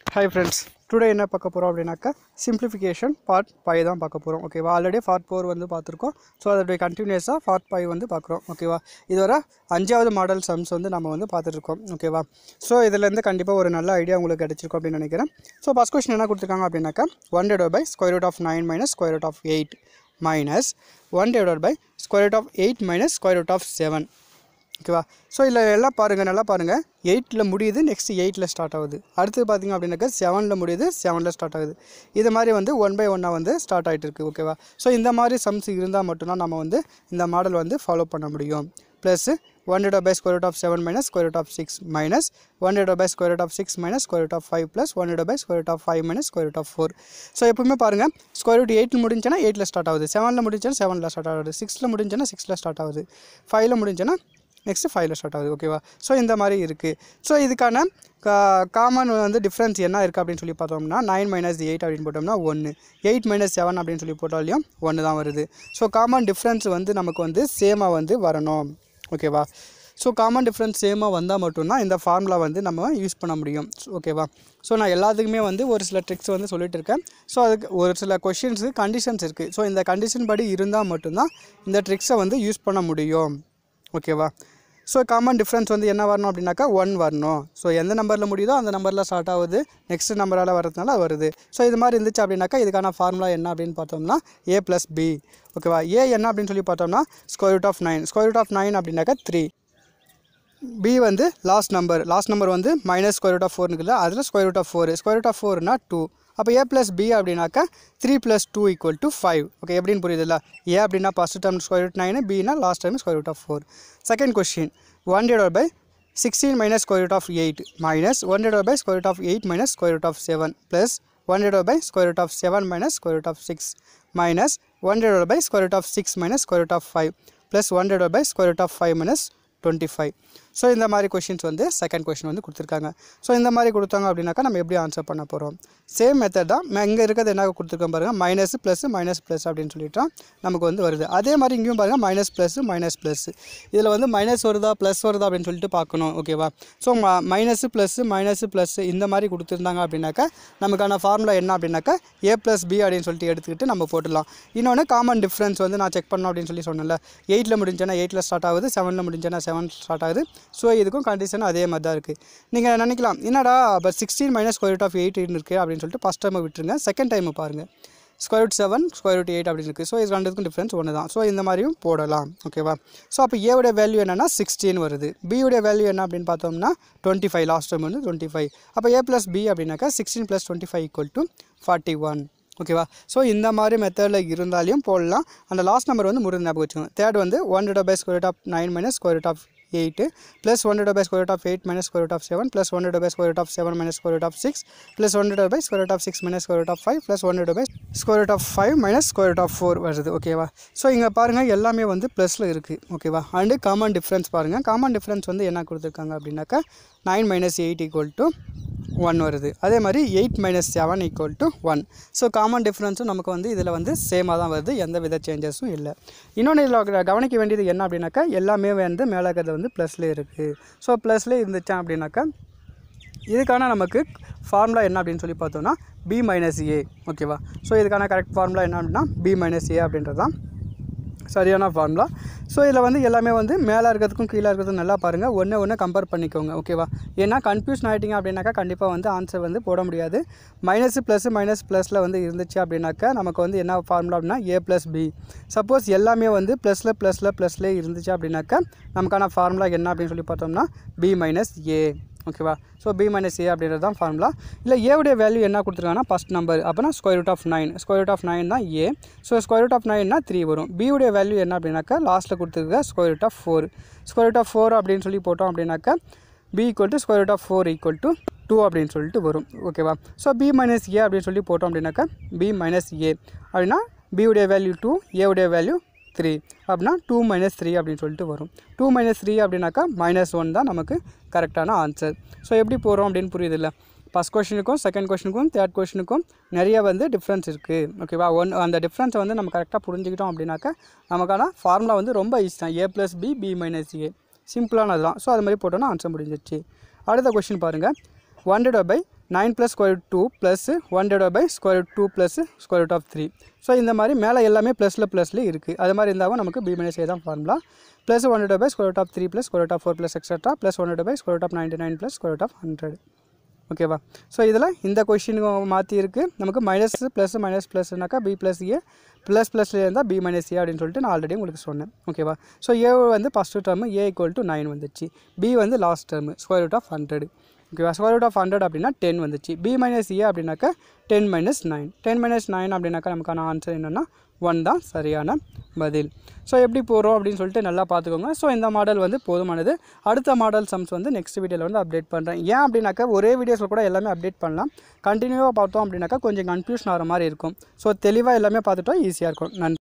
hi friends today என்ன பார்க்க போகிறோம் அப்படின்னாக்கா சிம்பிளிஃபிகேஷன் பார்ட் ஃபைவ் தான் பார்க்க போகிறோம் ஓகேவா ஆல்ரெடி பார்ட் ஃபோர் வந்து பார்த்துருக்கோம் ஸோ அதோடைய கண்டினியூஸாக பார்ட் ஃபைவ் வந்து பார்க்குறோம் ஓகேவா இதுவரை அஞ்சாவது மாடல் சம்ஸ் வந்து நம்ம வந்து பார்த்துட்ருக்கோம் ஓகேவா ஸோ இதுலேருந்து கண்டிப்பாக ஒரு நல்ல ஐடியா உங்களுக்கு கிடச்சிருக்கும் அப்படின்னு நினைக்கிறேன் ஸோ ஃபஸ்ட் கொஸ்டின் என்ன கொடுத்துருக்காங்க அப்படின்னாக்கா one divide by square root of nine minus square root of eight minus one divide by square root of eight minus square root of seven ஓகேவா ஸோ இதில் எல்லாம் பாருங்கள் நல்லா பாருங்கள் எயிட்டில் முடியுது நெக்ஸ்ட் எயிட்டில் ஸ்டார்ட் ஆகுது அடுத்து பார்த்தீங்க அப்படின்னாக்கா செவனில் முடியுது செவனில் ஸ்டார்ட் ஆகுது இது மாதிரி வந்து ஒன் பை ஒன்னாக வந்து ஸ்டார்ட் ஆகிட்டு இருக்கு ஓகேவா ஸோ இந்த மாதிரி சம்ஸ் இருந்தால் மட்டும்தான் நம்ம வந்து இந்த மாடல் வந்து ஃபாலோ பண்ண முடியும் plus one divide by square root of seven minus square root of six minus one divide by square root of six minus square root of five plus one divide by square root of five minus square root of four so எப்பவுமே பாருங்கள் square root எயிட்டில் முடிஞ்சுன்னா எயிட்டில் start ஆகுது செவனில் முடிஞ்சுன்னா செவனில் start ஆகுது சிக்ஸில் முடிஞ்சுன்னா சிக்ஸில் ஸ்டார்ட் ஆகுது ஃபைவ்ல முடிஞ்சுன்னா நெக்ஸ்ட்டு ஃபைவ்ல ஸ்டார்ட் ஆகுது ஓகேவா ஸோ இந்த மாதிரி இருக்குது ஸோ இதுக்கான கா காமன் வந்து டிஃப்ரென்ஸ் என்ன இருக்குது அப்படின்னு சொல்லி பார்த்தோம்னா நைன் மைனஸ் எயிட் அப்படின்னு போட்டோம்னா ஒன்று எயிட் மைனஸ் செவன் அப்படின்னு சொல்லி போட்டாலையும் ஒன்று தான் வருது ஸோ காமன் டிஃப்ரென்ஸ் வந்து நமக்கு வந்து சேமாக வந்து வரணும் ஓகேவா ஸோ காமன் டிஃப்ரென்ஸ் சேமாக வந்தால் மட்டும்தான் இந்த ஃபார்முலா வந்து நம்ம யூஸ் பண்ண முடியும் ஓகேவா ஸோ நான் எல்லாத்துக்குமே வந்து ஒரு சில ட்ரிக்ஸ் வந்து சொல்லிட்டு இருக்கேன் ஸோ அதுக்கு ஒரு சில கொஷின்ஸு கண்டிஷன்ஸ் இருக்குது ஸோ இந்த கண்டிஷன் படி இருந்தால் மட்டும்தான் இந்த ட்ரிக்ஸை வந்து யூஸ் பண்ண முடியும் ஓகேவா ஸோ காமன் டிஃப்ரென்ஸ் வந்து என்ன வரணும் அப்படின்னாக்கா ஒன் வரணும் ஸோ எந்த நம்பரில் முடியுதோ அந்த நம்பரில் ஸ்டார்ட் ஆகுது நெக்ஸ்ட் நம்பரால் வரதுனால அது வருது ஸோ இது மாதிரி இருந்துச்சு அப்படின்னாக்கா இதுக்கான ஃபார்முலா என்ன அப்படின்னு பார்த்தோம்னா ஏ ப்ளஸ் பி ஓகேவா ஏ என்ன அப்படின்னு சொல்லி பார்த்தோம்னா square root of nine square root of nine அப்படின்னாக்கா த்ரீ பி வந்து லாஸ்ட் நம்பர் லாஸ்ட் நம்பர் வந்து மைனஸ் ஸ்கொயர் ரூட் ஆஃப் ஃபோர்னுக்குல அதில் square root of four square root of ஃபோர்னா டூ அப்போ ஏ ப்ளஸ் பி அப்படின்னாக்கா three plus two equal to five okay எப்படின்னு புரியுதுல்ல ஏ அப்படின்னா first time square root nine பினா last time square root of four second question one divide by sixteen minus square root of eight minus one divide by square root of eight minus square root of seven plus one divide by square root of seven minus square root of six minus one divide by square root of six minus square root of five plus one divide by square root of five minus twenty five so இந்த மாதிரி questions வந்து second question வந்து கொடுத்துருக்காங்க so இந்த மாதிரி கொடுத்தாங்க அப்படின்னாக்கா நம்ம எப்படி ஆன்சர் பண்ண போகிறோம் சேம் மெத்தட் தான் இங்கே இருக்கிறது என்ன கொடுத்துருக்கோம் பாருங்கள் மைனஸ் ப்ளஸ் மைனஸ் ப்ளஸ் அப்படின்னு சொல்லிட்டா நமக்கு வந்து வருது அதே மாதிரி இங்கேயும் பாருங்கள் மைனஸ் ப்ளஸ் மைனஸ் ப்ளஸ் இதில் வந்து மைனஸ் வருதா ப்ளஸ் வருதா அப்படின்னு சொல்லிட்டு பார்க்கணும் ஓகேவா so minus plus minus plus இந்த மாதிரி கொடுத்துருந்தாங்க அப்படின்னாக்கா நமக்கான ஃபார்முலா என்ன அப்படின்னாக்கா ஏ ப்ளஸ் பி அப்படின்னு சொல்லிட்டு எடுத்துக்கிட்டு நம்ம போட்டுடலாம் இன்னொன்று காமன் டிஃப்ரென்ஸ் வந்து நான் செக் பண்ணோம் அப்படின்னு சொல்லி சொன்னேன்ல எயிட்டில் முடிஞ்சேன்னா எயிட்டில் ஸ்டார்ட் ஆகுது செவனில் முடிஞ்சேன்னா செவன் ஸ்டார்ட் ஆகுது ஸோ இதுக்கும் கண்டிஷன் அதே மாதிரி தான் இருக்குது நீங்கள் நினைக்கலாம் என்னடா இப்போ sixteen minus square root of eight இருக்குது அப்படின்னு சொல்லிட்டு ஃபஸ்ட் டைம் விட்டுருங்க செகண்ட் டைம் பாருங்கள் square root seven square root eight அப்படின்னு இருக்குது ஸோ இது ரெண்டுக்கும் டிஃப்ரென்ஸ் ஒன்று தான் ஸோ இந்த மாதிரியும் போடலாம் ஓகேவா ஸோ அப்போ ஏவுடைய வேல்யூ என்னென்னா சிக்ஸ்டீன் வருது பியுடைய வேல்யூ என்ன அப்படின்னு பார்த்தோம்னா டுவெண்ட்டி ஃபைவ் லாஸ்ட் டைம் வந்து டுவெண்ட்டி ஃபைவ் அப்போ ஏ ப்ளஸ் பி அப்படின்னாக்கா sixteen plus twenty five equal to forty one ஓகேவா ஸோ இந்த மாதிரி மெத்தடில் இருந்தாலையும் போடலாம் அந்த லாஸ்ட் நம்பர் வந்து முடிஞ்ச ஞாபகம் வச்சுக்கோங்க தேர்ட் வந்து one divide by square root of nine minus square root of eight plus one divide by square root of eight minus square root of seven plus one divide by square root of seven minus square root of six plus one divide by square root of six minus square root of five plus one divide by square root of five minus square root of four வருது ஓகேவா so இங்கே பாருங்கள் எல்லாமே வந்து ப்ளஸில் இருக்குது ஓகேவா and common difference பாருங்கள் காமன் டிஃப்ரென்ஸ் வந்து என்ன கொடுத்துருக்காங்க அப்படின்னாக்கா nine minus eight equal to one வருது அதே மாதிரி eight minus seven equal to one so common டிஃப்ரென்ஸும் நமக்கு வந்து இதில் வந்து சேமாக தான் வருது எந்த வித சேஞ்சஸும் இல்லை இன்னொன்று இதில் கவனிக்க வேண்டியது என்ன அப்படின்னாக்கா எல்லாமே வந்து மேலே இருக்கிறது வந்து ப்ளஸில் இருக்குது ஸோ ப்ளஸில் இருந்துச்சா அப்படின்னாக்கா இதுக்கான நமக்கு ஃபார்முலா என்ன அப்படின்னு சொல்லி பார்த்தோம்னா பி மைனஸ் ஏ ஓகேவா ஸோ இதுக்கான கரெக்ட் ஃபார்முலா என்ன அப்படின்னா பி மைனஸ் ஏ அப்படின்றது தான் சரியான ஃபார்முலா ஸோ இதில் வந்து எல்லாமே வந்து மேலே இருக்கிறதுக்கும் கீழே இருக்கிறதுக்கும் நல்லா பாருங்கள் ஒன்று ஒன்று கம்பேர் பண்ணிக்கோங்க ஓகேவா ஏன்னா கன்ஃபியூஷன் ஆகிட்டிங்க அப்படின்னாக்கா கண்டிப்பாக வந்து ஆன்சர் வந்து போட முடியாது மைனஸ் ப்ளஸ் மைனஸ் ப்ளஸில் வந்து இருந்துச்சு அப்படின்னாக்கா நமக்கு வந்து என்ன ஃபார்முலா அப்படின்னா ஏ ப்ளஸ் பி சப்போஸ் எல்லாமே வந்து ப்ளஸில் ப்ளஸில் ப்ளஸில் இருந்துச்சு அப்படின்னாக்கா நமக்கான ஃபார்முலா என்ன அப்படின்னு சொல்லி பார்த்தோம்னா பி மைனஸ் ஏ ஓகேவா ஸோ பி மைனஸ் ஏ அப்படின்றது தான் ஃபார்முலா இல்லை ஏவுடைய வேல்யூ என்ன கொடுத்துருக்காங்கன்னா ஃபஸ்ட் நம்பர் அப்போனா square root of nine square root of nine தான் A so square root of நைன்னா த்ரீ வரும் பியுடைய வேல்யூ என்ன அப்படின்னாக்கா லாஸ்ட்டில் கொடுத்துருக்க square root of four square root of four அப்படின்னு சொல்லி போட்டோம் அப்படின்னாக்கா B equal to square root of four equal to two அப்படின்னு சொல்லிட்டு வரும் ஓகேவா ஸோ பி மைனஸ் ஏ அப்படின்னு சொல்லி போட்டோம் அப்படின்னாக்கா பி மைனஸ் ஏ அப்படின்னா பியுடைய வேல்யூ டூ ஏவுடைய வேல்யூ த்ரீ அப்படின்னா டூ மைனஸ் த்ரீ அப்படின்னு சொல்லிட்டு வரும் டூ மைனஸ் த்ரீ அப்படின்னாக்கா மைனஸ் ஒன் தான் நமக்கு கரெக்டான ஆன்சர் ஸோ எப்படி போகிறோம் அப்படின்னு புரியுதில்ல ஃபஸ்ட் கொஷனுக்கும் செகண்ட் கொஷனுக்கும் தேர்ட் கொஷனுக்கும் நிறைய வந்து டிஃப்ரென்ஸ் இருக்குது ஓகேவா ஒன் அந்த டிஃப்ரென்ஸை வந்து நம்ம கரெக்டாக புரிஞ்சுக்கிட்டோம் அப்படின்னாக்கா நமக்கான ஃபார்முலா வந்து ரொம்ப ஈஸி தான் A plus B B minus A சிம்பிளானது தான் ஸோ அது மாதிரி போட்டோன்னா ஆன்சர் முடிஞ்சிச்சு அடுத்த கொஷின் பாருங்கள் one divide by nine plus square root two plus one divide by square root two plus square root of three so இந்த மாதிரி மேலே எல்லாமே ப்ளஸில் ப்ளஸ்லேயே இருக்குது அது மாதிரி இருந்தாலும் நமக்கு பி மைனஸ் ஏ தான் formula plus one divide by square root of three plus square root of four plus extra plus one divide by square root of ninety nine plus square root of hundred ஓகேவா so இதில் இந்த கொஷினுக்கு மாற்றி இருக்குது நமக்கு minus plus minus ப்ளஸ்னாக்கா B plus A plus ப்ளஸ்ல இருந்தால் பி மைனஸ் ஏ அப்படின்னு சொல்லிட்டு நான் ஆல்ரெடி உங்களுக்கு சொன்னேன் ஓகேவா ஸோ ஏ வந்து first term A equal to nine வந்துச்சு பி வந்து last term square root of hundred ஓகேவா ஸ்கொயர் ரூட் ஆஃப் ஹண்ட்ரட் அப்படின்னா டென் வந்துச்சு பி மைனஸ் ஏ அப்படின்னாக்கா ten minus nine ten minus nine அப்படின்னாக்கா நமக்கான ஆன்சர் என்னென்னா ஒன் தான் சரியான பதில் ஸோ எப்படி போகிறோம் அப்படின்னு சொல்லிட்டு நல்லா பார்த்துக்கோங்க ஸோ இந்த மாடல் வந்து போதுமானது அடுத்த மாடல் சம்ஸ் வந்து நெக்ஸ்ட் வீடியோவில் வந்து அப்டேட் பண்ணுறேன் ஏன் அப்படின்னாக்கா ஒரே வீடியோஸில் கூட எல்லாமே அப்டேட் பண்ணலாம் கண்டினியூவாக பார்த்தோம் அப்படின்னாக்கா கொஞ்சம் கன்ஃபியூஷன் ஆகிற மாதிரி இருக்கும் ஸோ தெளிவாக எல்லாமே பார்த்துட்டோம் ஈஸியாக இருக்கும் நன்றி